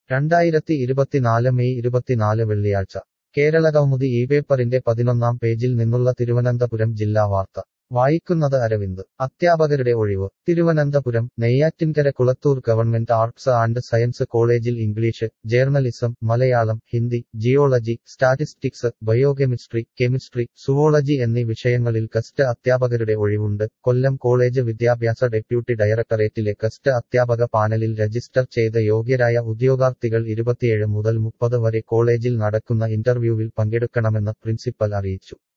രണ്ടായിരത്തി ഇരുപത്തിനാല് മെയ് ഇരുപത്തിനാല് വെള്ളിയാഴ്ച കേരളകൗമുദി ഈ പേപ്പറിന്റെ പതിനൊന്നാം പേജിൽ നിന്നുള്ള തിരുവനന്തപുരം ജില്ലാ വാർത്ത വായിക്കുന്നത് അരവിന്ദ് അധ്യാപകരുടെ ഒഴിവ് Thiruvananthapuram Neyyattinkara Kulathoor government arts and science കോളേജിൽ English journalism Malayalam Hindi geology statistics biochemistry chemistry zoology എന്നീ വിഷയങ്ങളിൽ ഗസ്റ്റ് അധ്യാപകരുടെ ഒഴിവുണ്ട് കൊല്ലം കോളേജ് വിദ്യാഭ്യാസ ഡെപ്യൂട്ടി ഡയറക്ടറേറ്റിലെ ഗസ്റ്റ് അധ്യാപക പാനലിൽ രജിസ്റ്റർ ചെയ്ത യോഗ്യരായ ഉദ്യോഗാർത്ഥികൾ ഇരുപത്തിയേഴ് മുതൽ മുപ്പത് വരെ കോളേജിൽ നടക്കുന്ന ഇന്റർവ്യൂവിൽ പങ്കെടുക്കണമെന്ന് പ്രിൻസിപ്പൽ അറിയിച്ചു